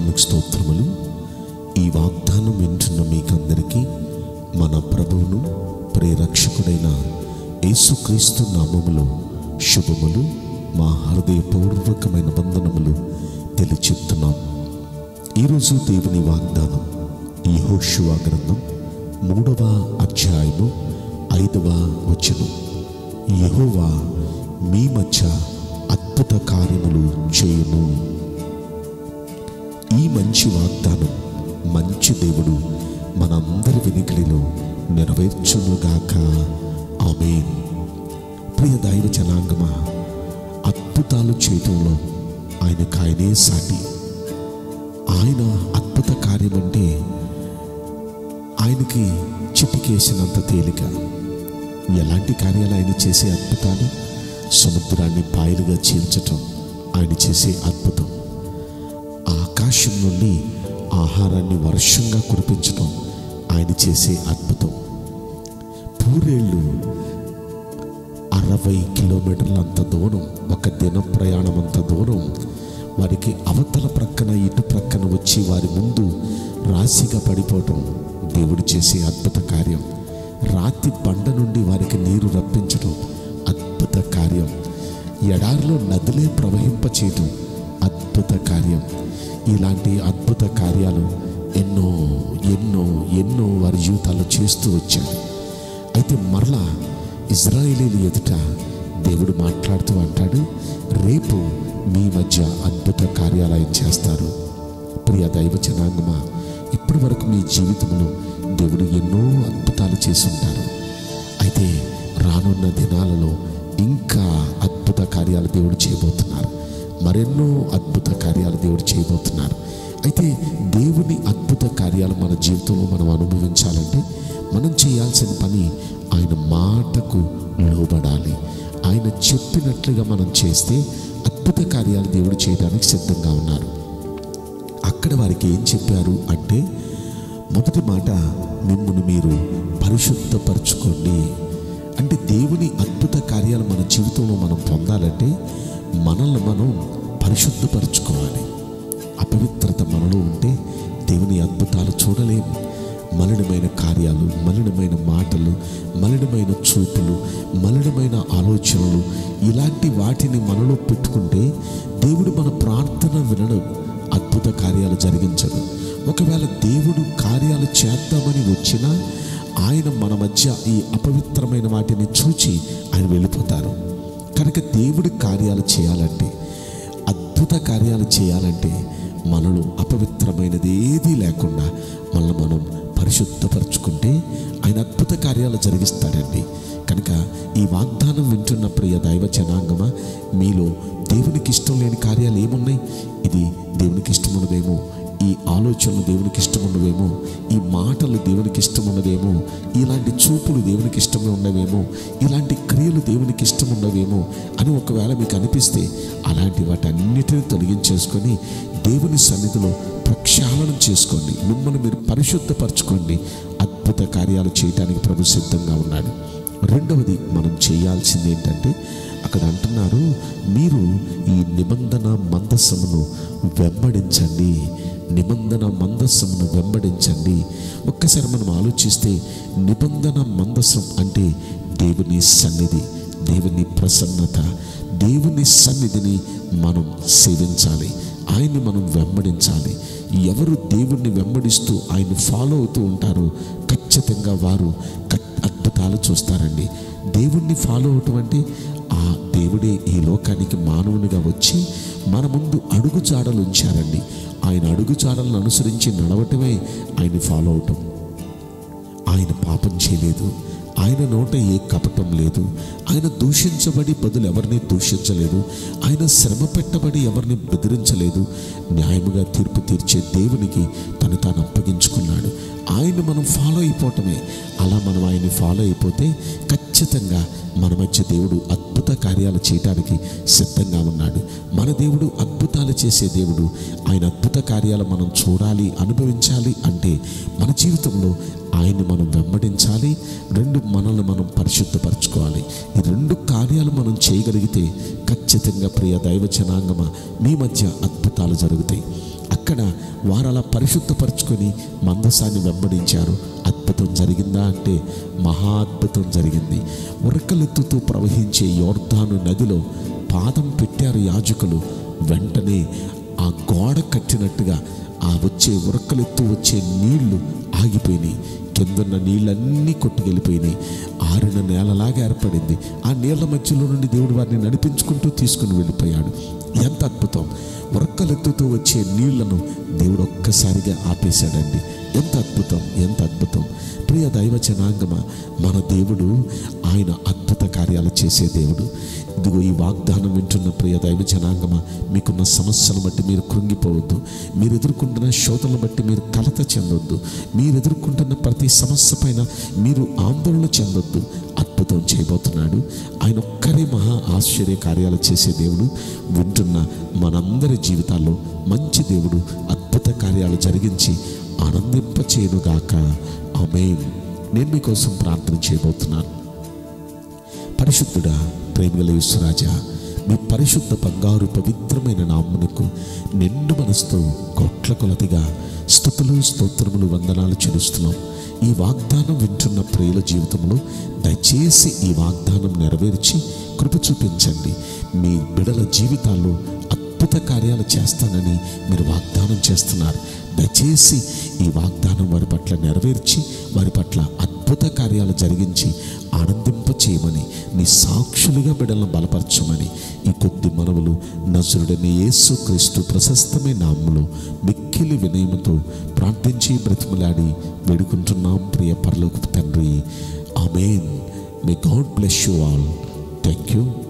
నామకు స్తోత్రములు ఈ వాగ్దానం వింటున్న మీకందరికీ మన ప్రభువును ప్రేరక్షకుడైన యేసుక్రీస్తు నామములో శుభములు మా హృదయపూర్వకమైన వందనములు తెలిచెప్తున్నాం ఈరోజు దేవుని వాగ్దానం ఈ హోషువా గ్రంథం మూడవ అధ్యాయము ఐదవ వచనం యెహోవా మీ మధ్య అద్భుత కార్యములు చేయును ఈ మంచి వాగ్దానం మంచి దేవుడు మనందరి వెనుకలిలో నెరవేర్చునుగాక ఆమేన్ ప్రియ దైవ జనాంగమా అద్భుతాలు చేయటంలో ఆయనకు ఆయనే సాటి ఆయన అద్భుత కార్యం అంటే ఆయనకి చిటికేసినంత తేలిక ఎలాంటి కార్యాలు ఆయన చేసే అద్భుతాలు సముద్రాన్ని పాయలుగా చీల్చటం ఆయన చేసే అద్భుతం ఆకాశం నుండి ఆహారాన్ని వర్షంగా కురిపించటం ఆయన చేసే అద్భుతం పూరేళ్ళు అరవై కిలోమీటర్ల అంత దూరం ఒక దిన ప్రయాణం అంత దూరం వారికి అవతల ప్రక్కన ఇటు ప్రక్కన వచ్చి వారి ముందు రాశిగా పడిపోవటం దేవుడు చేసే అద్భుత కార్యం రాతి బండ నుండి వారికి నీరు రప్పించడం అద్భుత కార్యం ఎడారిలో నదులే ప్రవహింపచేయటం అద్భుత కార్యం ఇలాంటి అద్భుత కార్యాలు ఎన్నో ఎన్నో ఎన్నో వారి జీవితాల్లో చేస్తూ వచ్చారు అయితే మరలా ఇజ్రాయేలీల ఎదుట దేవుడు మాట్లాడుతూ అంటాడు రేపు మీ మధ్య అద్భుత కార్యాలయం చేస్తారు ప్రియ దైవ జనాంగమా ఇప్పటి వరకు మీ జీవితంలో దేవుడు ఎన్నో అద్భుతాలు చేసుంటారు అయితే రానున్న దినాలలో ఇంకా అద్భుత కార్యాలు దేవుడు చేయబోతున్నారు మరెన్నో అద్భుత కార్యాలు దేవుడు చేయబోతున్నారు అయితే దేవుని అద్భుత కార్యాలు మన జీవితంలో మనం అనుభవించాలంటే మనం చేయాల్సిన పని ఆయన మాటకు లోబడాలి ఆయన చెప్పినట్లుగా మనం చేస్తే అద్భుత కార్యాలు దేవుడు చేయడానికి సిద్ధంగా ఉన్నారు అక్కడ వారికి ఏం చెప్పారు అంటే మొదటి మాట మిమ్మల్ని మీరు పరిశుద్ధపరచుకోండి అంటే దేవుని అద్భుత కార్యాలు మన జీవితంలో మనం పొందాలంటే మనల్ని మనం పరిశుద్ధపరచుకోవాలి అపవిత్రత మనలో ఉంటే దేవుని అద్భుతాలు చూడలేము మలినమైన కార్యాలు మలినమైన మాటలు మలినమైన చూపులు మలినమైన ఆలోచనలు ఇలాంటి వాటిని మనలో పెట్టుకుంటే దేవుడు మన ప్రార్థన వినడం అద్భుత కార్యాలు జరిగించడు ఒకవేళ దేవుడు కార్యాలు చేద్దామని వచ్చినా ఆయన మన మధ్య ఈ అపవిత్రమైన వాటిని చూచి ఆయన వెళ్ళిపోతారు కనుక దేవుడి కార్యాలు చేయాలంటే అద్భుత కార్యాలు చేయాలంటే మనలో అపవిత్రమైనది ఏదీ లేకుండా మనల్ని మనం పరిశుద్ధపరచుకుంటే ఆయన అద్భుత కార్యాలు జరిగిస్తాడండి కనుక ఈ వాగ్దానం వింటున్న ప్రియ దైవ జనాంగమా మీలో దేవునికి ఇష్టం లేని కార్యాలు ఏమున్నాయి ఇది దేవునికి ఇష్టమున్నదేమో ఈ ఆలోచనలు దేవునికి ఇష్టమున్నవేమో ఈ మాటలు దేవునికి ఇష్టమున్నవేమో ఇలాంటి చూపులు దేవునికి ఇష్టమే ఉన్నవేమో ఇలాంటి క్రియలు దేవునికి ఇష్టం ఉన్నవేమో అని ఒకవేళ మీకు అనిపిస్తే అలాంటి వాటన్నిటిని తొలగించేసుకొని దేవుని సన్నిధిలో ప్రక్షాళన చేసుకోండి మిమ్మల్ని మీరు పరిశుద్ధపరచుకోండి అద్భుత కార్యాలు చేయడానికి ప్రభు సిద్ధంగా ఉన్నాడు రెండవది మనం చేయాల్సింది ఏంటంటే అక్కడ అంటున్నారు మీరు ఈ నిబంధన మందస్సమును వెంబడించండి నిబంధన మందస్సమును వెంబడించండి ఒక్కసారి మనం ఆలోచిస్తే నిబంధన మందస్సం అంటే దేవుని సన్నిధి దేవుని ప్రసన్నత దేవుని సన్నిధిని మనం సేవించాలి ఆయన్ని మనం వెంబడించాలి ఎవరు దేవుణ్ణి వెంబడిస్తూ ఆయన ఫాలో అవుతూ ఉంటారో ఖచ్చితంగా వారు కట్- అద్భుతాలు చూస్తారండి దేవుణ్ణి ఫాలో అవటం అంటే ఆ దేవుడే ఈ లోకానికి మానవునిగా వచ్చి మన ముందు అడుగు జాడలు ఉంచారండి ఆయన అడుగు జాడలను అనుసరించి నడవటమే ఆయన ఫాలో అవటం ఆయన పాపం చేయలేదు ఆయన నోట ఏ కపటం లేదు ఆయన దూషించబడి బదులు ఎవరిని దూషించలేదు ఆయన శ్రమ పెట్టబడి ఎవరిని బెదిరించలేదు న్యాయముగా తీర్పు తీర్చే దేవునికి తను తాను అప్పగించుకున్నాడు ఆయన మనం ఫాలో అయిపోవటమే అలా మనం ఆయన్ని ఫాలో అయిపోతే ఖచ్చితంగా మన మధ్య దేవుడు అద్భుత కార్యాలు చేయటానికి సిద్ధంగా ఉన్నాడు మన దేవుడు అద్భుతాలు చేసే దేవుడు ఆయన అద్భుత కార్యాలు మనం చూడాలి అనుభవించాలి అంటే మన జీవితంలో ఆయన్ని మనం వెంబడించాలి రెండు మనల్ని మనం పరిశుద్ధపరచుకోవాలి ఈ రెండు కార్యాలు మనం చేయగలిగితే ఖచ్చితంగా ప్రియ దైవ జనాంగమా మీ మధ్య అద్భుతాలు జరుగుతాయి అక్కడ అక్కడ వారు అలా పరిశుద్ధపరచుకొని మందసాన్ని వెంబడించారు అద్భుతం జరిగిందా అంటే మహా అద్భుతం జరిగింది ఉరకలెత్తుతూ ప్రవహించే యోర్ధాను నదిలో పాదం పెట్టారు యాజకులు వెంటనే ఆ గోడ కట్టినట్టుగా ఆ వచ్చే ఉరకలెత్తు వచ్చే నీళ్లు ఆగిపోయినాయి కిందన్న నీళ్ళన్నీ కొట్టుకెళ్ళిపోయినాయి ఆరిన నేలలాగా ఏర్పడింది ఆ నీళ్ల మధ్యలో నుండి దేవుడు వారిని నడిపించుకుంటూ తీసుకుని వెళ్ళిపోయాడు ఎంత అద్భుతం ఉరక్కలెత్తుతూ వచ్చే నీళ్లను దేవుడు ఒక్కసారిగా ఆపేశాడండి ఎంత అద్భుతం ఎంత అద్భుతం ప్రియ దైవ జనాంగమ మన దేవుడు ఆయన అద్భుత కార్యాలు చేసే దేవుడు ఇదిగో ఈ వాగ్దానం వింటున్న ప్రియ దైవ జనాంగమ మీకున్న సమస్యలను బట్టి మీరు కృంగిపోవద్దు మీరు ఎదుర్కొంటున్న శోధనలు బట్టి మీరు కలత చెందొద్దు మీరు ఎదుర్కొంటున్న ప్రతి సమస్య పైన మీరు ఆందోళన చెందొద్దు అద్భుతం చేయబోతున్నాడు ఆయన ఒక్కరే మహా ఆశ్చర్య కార్యాలు చేసే దేవుడు వింటున్న మనందరి జీవితాల్లో మంచి దేవుడు అద్భుత కార్యాలు జరిగించి ఆనందింపచేయునుగాక ఆమేన్ నేను మీకోసం ప్రార్థన చేయబోతున్నాను పరిశుద్ధుడా ప్రేమగల యేసురాజా మీ పరిశుద్ధ బంగారు పవిత్రమైన నామ్మునకు నిండు మనసుతో కోట్ల కొలదిగా స్థుతులు స్తోత్రములు వందనాలు చెల్లిస్తున్నాం ఈ వాగ్దానం వింటున్న ప్రియుల జీవితంలో దయచేసి ఈ వాగ్దానం నెరవేర్చి కృప చూపించండి మీ బిడల జీవితాల్లో అద్భుత కార్యాలు చేస్తానని మీరు వాగ్దానం చేస్తున్నారు దయచేసి ఈ వాగ్దానం వారి పట్ల నెరవేర్చి వారి పట్ల అద్భుత కార్యాలు జరిగించి ఆనందింప చేయమని నీ సాక్షులుగా బిడలను బలపరచమని ఈ కొద్ది మనవులు నజరుడని యేసు క్రీస్తు ప్రశస్తమైన నామములో మిక్కిలి వినయముతో ప్రార్థించి బ్రతిమలాడి వేడుకుంటున్నాం ప్రియ పరలోక తండ్రి amen may God bless you all thank you